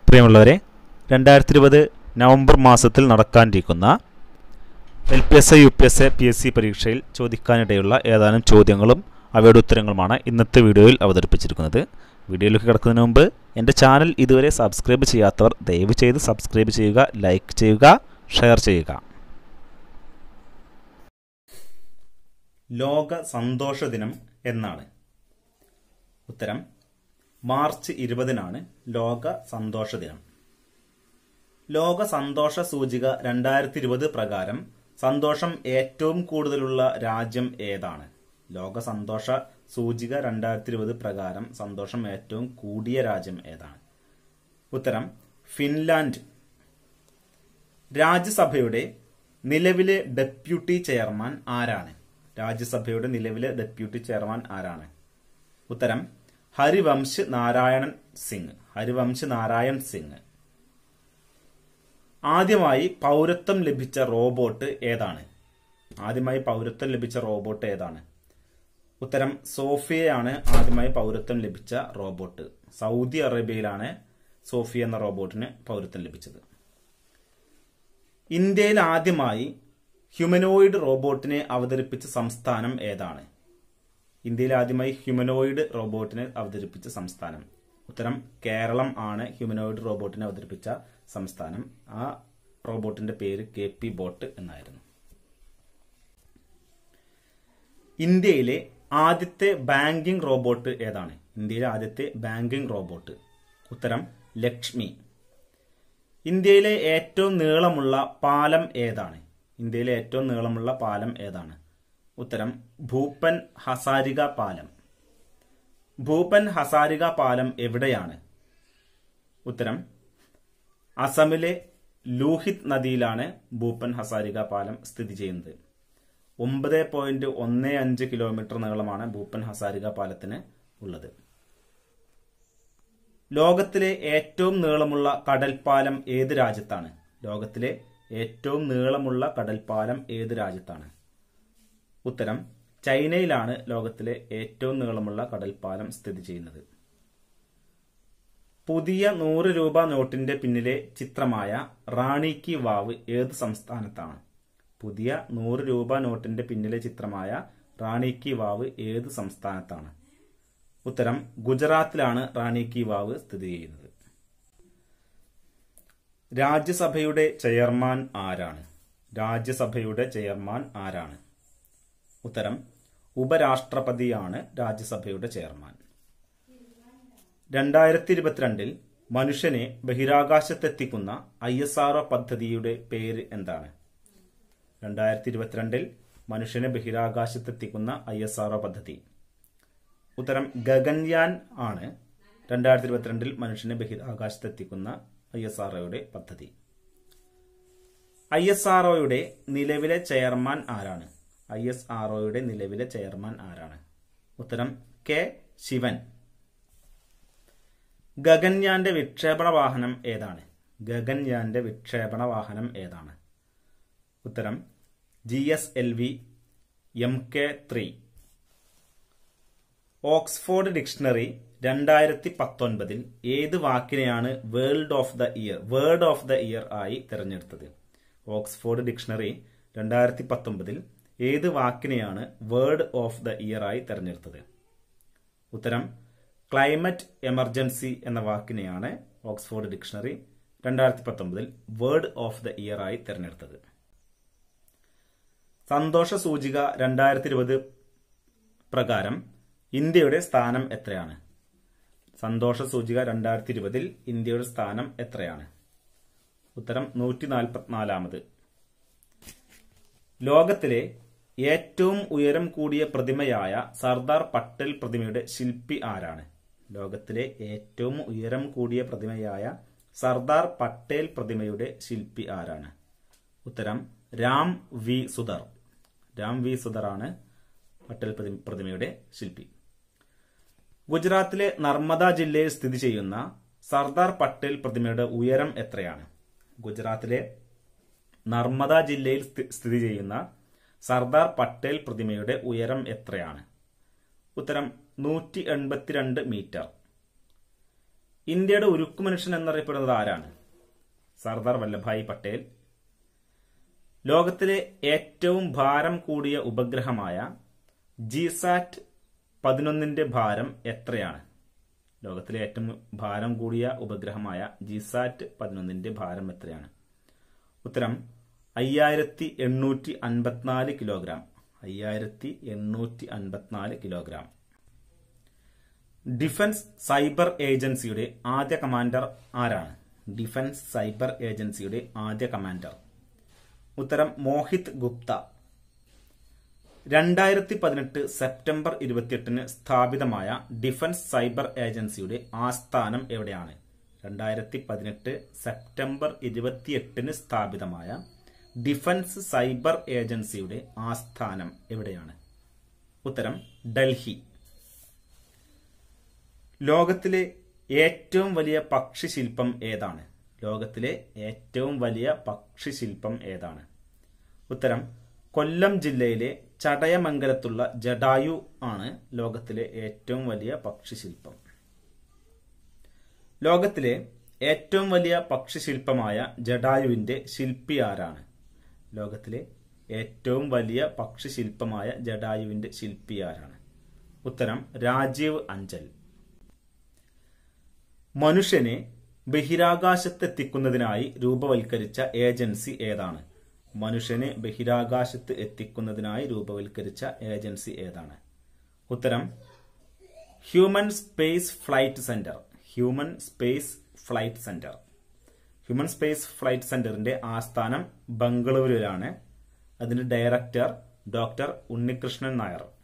പ്രിയമുള്ളവരെ രണ്ടായിരത്തി ഇരുപത് നവംബർ മാസത്തിൽ നടക്കാനിരിക്കുന്ന L P S A U P S A P S C പരീക്ഷയിൽ ചോദിക്കാനിടയുള്ള ഏതാനും ചോദ്യങ്ങളും അവയുടെ ഉത്തരങ്ങളുമാണ് ഇന്നത്തെ വീഡിയോയിൽ അവതരിപ്പിച്ചിരിക്കുന്നത് വീഡിയോയിലേക്ക് കിടക്കുന്നതിന് മുമ്പ് എൻ്റെ ചാനൽ ഇതുവരെ സബ്സ്ക്രൈബ് ചെയ്യാത്തവർ ദയവ് ചെയ്ത് സബ്സ്ക്രൈബ് ചെയ്യുക ലൈക്ക് ചെയ്യുക ഷെയർ ചെയ്യുക ലോക സന്തോഷ ദിനം എന്നാണ് ഉത്തരം മാർച്ച് ഇരുപതിനാണ് ലോക സന്തോഷ ദിനം ലോക സന്തോഷ സൂചിക രണ്ടായിരത്തി ഇരുപത് പ്രകാരം സന്തോഷം ഏറ്റവും കൂടുതലുള്ള രാജ്യം ഏതാണ് ലോക സന്തോഷ സൂചിക രണ്ടായിരത്തി ഇരുപത് പ്രകാരം സന്തോഷം ഏറ്റവും കൂടിയ രാജ്യം ഏതാണ് ഉത്തരം ഫിൻലാൻഡ് രാജ്യസഭയുടെ നിലവിലെ ഡെപ്യൂട്ടി ചെയർമാൻ ആരാണ് രാജ്യസഭയുടെ നിലവിലെ ഡെപ്യൂട്ടി ചെയർമാൻ ആരാണ് ഉത്തരം ഹരിവംശ് നാരായണൻ സിംഗ് ഹരിവംശ് നാരായൺ സിംഗ് ആദ്യമായി പൗരത്വം ലഭിച്ച റോബോട്ട് ഏതാണ് ആദ്യമായി പൗരത്വം ലഭിച്ച റോബോട്ട് ഏതാണ് ഉത്തരം സോഫിയയാണ് ആദ്യമായി പൗരത്വം ലഭിച്ച റോബോട്ട് സൗദി അറേബ്യയിലാണ് സോഫിയ എന്ന റോബോട്ടിന് പൗരത്വം ലഭിച്ചത് ഇന്ത്യയിൽ ആദ്യമായി ഹ്യൂമനോയിഡ് റോബോട്ടിനെ അവതരിപ്പിച്ച സംസ്ഥാനം ഏതാണ് ഇന്ത്യയിൽ ആദ്യമായി ഹ്യൂമനോയിഡ് റോബോട്ടിനെ അവതരിപ്പിച്ച സംസ്ഥാനം ഉത്തരം കേരളം ആണ് ഹ്യൂമനോയിഡ് റോബോട്ടിനെ അവതരിപ്പിച്ച സംസ്ഥാനം ആ റോബോട്ടിന്റെ പേര് കെ പി ബോട്ട് എന്നായിരുന്നു ഇന്ത്യയിലെ ആദ്യത്തെ ബാങ്കിംഗ് റോബോട്ട് ഏതാണ് ഇന്ത്യയിലെ ആദ്യത്തെ ബാങ്കിംഗ് റോബോട്ട് ഉത്തരം ലക്ഷ്മി ഇന്ത്യയിലെ ഏറ്റവും നീളമുള്ള പാലം ഏതാണ് ഇന്ത്യയിലെ ഏറ്റവും നീളമുള്ള പാലം ഏതാണ് ഉത്തരം ഭൂപ്പൻ ഹസാരിക പാലം ഭൂപ്പൻ ഹസാരിക പാലം എവിടെയാണ് ഉത്തരം അസമിലെ ലൂഹിത് നദിയിലാണ് ഭൂപ്പൻ ഹസാരിക പാലം സ്ഥിതി ചെയ്യുന്നത് ഒമ്പത് പോയിന്റ് ഒന്ന് അഞ്ച് കിലോമീറ്റർ നീളമാണ് ഭൂപ്പൻ ഹസാരിക പാലത്തിന് ഉള്ളത് ലോകത്തിലെ ഏറ്റവും നീളമുള്ള കടൽപ്പാലം ഏത് രാജ്യത്താണ് ലോകത്തിലെ ഏറ്റവും നീളമുള്ള കടൽപ്പാലം ഏത് രാജ്യത്താണ് ഉത്തരം ചൈനയിലാണ് ലോകത്തിലെ ഏറ്റവും നീളമുള്ള കടൽപ്പാലം സ്ഥിതി ചെയ്യുന്നത് പുതിയ നൂറ് രൂപ നോട്ടിന്റെ പിന്നിലെ ചിത്രമായ റാണി കി വാവ് ഏത് സംസ്ഥാനത്താണ് പുതിയ നൂറ് രൂപ നോട്ടിന്റെ പിന്നിലെ ചിത്രമായ റാണി കി വാവ് ഏത് സംസ്ഥാനത്താണ് ഉത്തരം ഗുജറാത്തിലാണ് റാണി കി വാവ് സ്ഥിതി ചെയ്യുന്നത് രാജ്യസഭയുടെ ചെയർമാൻ ആരാണ് രാജ്യസഭയുടെ ചെയർമാൻ ആരാണ് ഉത്തരം ഉപരാഷ്ട്രപതിയാണ് രാജ്യസഭയുടെ ചെയർമാൻ രണ്ടായിരത്തി ഇരുപത്തിരണ്ടിൽ മനുഷ്യനെ ബഹിരാകാശത്തെത്തിക്കുന്ന ഐ എസ് ആർ പദ്ധതിയുടെ പേര് എന്താണ് രണ്ടായിരത്തി ഇരുപത്തിരണ്ടിൽ മനുഷ്യനെ ബഹിരാകാശത്തെത്തിക്കുന്ന ഐ എസ് ആർ പദ്ധതി ഉത്തരം ഗഗൻയാൻ ആണ് രണ്ടായിരത്തി ഇരുപത്തിരണ്ടിൽ മനുഷ്യനെ ബഹിരാകാശത്തെത്തിക്കുന്ന ഐ എസ് ആർ പദ്ധതി ഐ എസ് ആർ നിലവിലെ ചെയർമാൻ ആരാണ് ഐ എസ് ആർ നിലവിലെ ചെയർമാൻ ആരാണ് ഉത്തരം കെ ശിവൻ ഗഗൻയാന്റെ വിക്ഷേപണ വാഹനം ഏതാണ് ഗഗൻയാന്റെ വിക്ഷേപണ വാഹനം ഏതാണ് ഉത്തരം G S L V M K three Oxford dictionary രണ്ടായിരത്തി പത്തൊൻപതിൽ ഏത് വാക്കിനെയാണ് world of the year word of the year ആയി തിരഞ്ഞെടുത്തത് ഓക്സ്ഫോർഡ് ഡിക്ഷണറി രണ്ടായിരത്തി പത്തൊമ്പതിൽ ഏത് വാക്കിനെയാണ് വേർഡ് ഓഫ് ദ ഇയർ ആയി തിരഞ്ഞെടുത്തത് ഉത്തരം ക്ലൈമറ്റ് എമർജൻസി എന്ന വാക്കിനെയാണ് ഓക്സ്ഫോർഡ് ഡിക്ഷണറി രണ്ടായിരത്തി പത്തൊമ്പതിൽ വേർഡ് ഓഫ് ദ ഇയർ ആയി തിരഞ്ഞെടുത്തത് സന്തോഷ സൂചിക രണ്ടായിരത്തി ഇരുപത് പ്രകാരം ഇന്ത്യയുടെ സ്ഥാനം എത്രയാണ് സന്തോഷ സൂചിക രണ്ടായിരത്തി ഇരുപതിൽ ഇന്ത്യയുടെ സ്ഥാനം എത്രയാണ് ഉത്തരം നൂറ്റി നാൽപ്പത്തിനാലാമത് ലോകത്തിലെ ഏറ്റവും ഉയരം കൂടിയ പ്രതിമയായ സർദാർ പട്ടേൽ പ്രതിമയുടെ ശില്പി ആരാണ് ലോകത്തിലെ ഏറ്റവും ഉയരം കൂടിയ പ്രതിമയായ സർദാർ പട്ടേൽ പ്രതിമയുടെ ശില്പി ആരാണ് ഉത്തരം രാം വി സുധർ രാം വി സുധറാണ് പട്ടേൽ പ്രതിമയുടെ ശില്പി ഗുജറാത്തിലെ നർമ്മദ ജില്ലയിൽ സ്ഥിതി ചെയ്യുന്ന സർദാർ പട്ടേൽ പ്രതിമയുടെ ഉയരം എത്രയാണ് ഗുജറാത്തിലെ നർമ്മദ ജില്ലയിൽ സ്ഥിതി ചെയ്യുന്ന സർദാർ പട്ടേൽ പ്രതിമയുടെ ഉയരം എത്രയാണ് ഉത്തരം നൂറ്റി എൺപത്തിരണ്ട് മീറ്റർ ഇന്ത്യയുടെ ഉരുക്കു മനുഷ്യൻ എന്നറിയപ്പെടുന്നത് ആരാണ് സർദാർ വല്ലഭായ് പട്ടേൽ ലോകത്തിലെ ഏറ്റവും ഭാരം കൂടിയ ഉപഗ്രഹമായ ജിസാറ്റ് പതിനൊന്നിന്റെ ഭാരം എത്രയാണ് ലോകത്തിലെ ഏറ്റവും ഭാരം കൂടിയ ഉപഗ്രഹമായ ജിസാറ്റ് പതിനൊന്നിന്റെ ഭാരം എത്രയാണ് ഉത്തരം അയ്യായിരത്തി എണ്ണൂറ്റി അൻപത്തിനാല് കിലോഗ്രാം അയ്യായിരത്തി എണ്ണൂറ്റി അൻപത്തിനാല് കിലോഗ്രാം ഡിഫൻസ് സൈബർ ഏജൻസിയുടെ ആദ്യ കമാൻഡർ ആരാണ് ഡിഫൻസ് സൈബർ ഏജൻസിയുടെ ആദ്യ കമാൻഡർ ഉത്തരം മോഹിത് ഗുപ്ത രണ്ടായിരത്തി പതിനെട്ട് സെപ്റ്റംബർ ഇരുപത്തിയെട്ടിന് സ്ഥാപിതമായ ഡിഫൻസ് സൈബർ ഏജൻസിയുടെ ആസ്ഥാനം എവിടെയാണ് രണ്ടായിരത്തി പതിനെട്ട് സെപ്റ്റംബർ ഇരുപത്തിയെട്ടിന് സ്ഥാപിതമായ ഡിഫൻസ് സൈബർ ഏജൻസിയുടെ ആസ്ഥാനം എവിടെയാണ് ഉത്തരം ഡൽഹി ലോകത്തിലെ ഏറ്റവും വലിയ പക്ഷിശില്പം ഏതാണ് ലോകത്തിലെ ഏറ്റവും വലിയ പക്ഷിശില്പം ഏതാണ് ഉത്തരം കൊല്ലം ജില്ലയിലെ ചടയമംഗലത്തുള്ള ജഡായു ആണ് ലോകത്തിലെ ഏറ്റവും വലിയ പക്ഷിശില്പം ലോകത്തിലെ ഏറ്റവും വലിയ പക്ഷിശില്പമായ ജഡായുവിന്റെ ശില്പി ആരാണ് ലോകത്തിലെ ഏറ്റവും വലിയ പക്ഷിശില്പമായ ജഡായുവിന്റെ ശില്പി ആരാണ് ഉത്തരം രാജീവ് അഞ്ചൽ മനുഷ്യനെ ബഹിരാകാശത്തെത്തിക്കുന്നതിനായി രൂപവൽക്കരിച്ച ഏജൻസി ഏതാണ് മനുഷ്യനെ ബഹിരാകാശത്ത് എത്തിക്കുന്നതിനായി രൂപവൽക്കരിച്ച ഏജൻസി ഏതാണ് ഉത്തരം human space flight centre human space flight centre human space flight സെന്ററിന്റെ ആസ്ഥാനം ബംഗളൂരുവിലാണ് അതിന്റെ ഡയറക്ടർ ഡോക്ടർ ഉണ്ണികൃഷ്ണൻ നായർ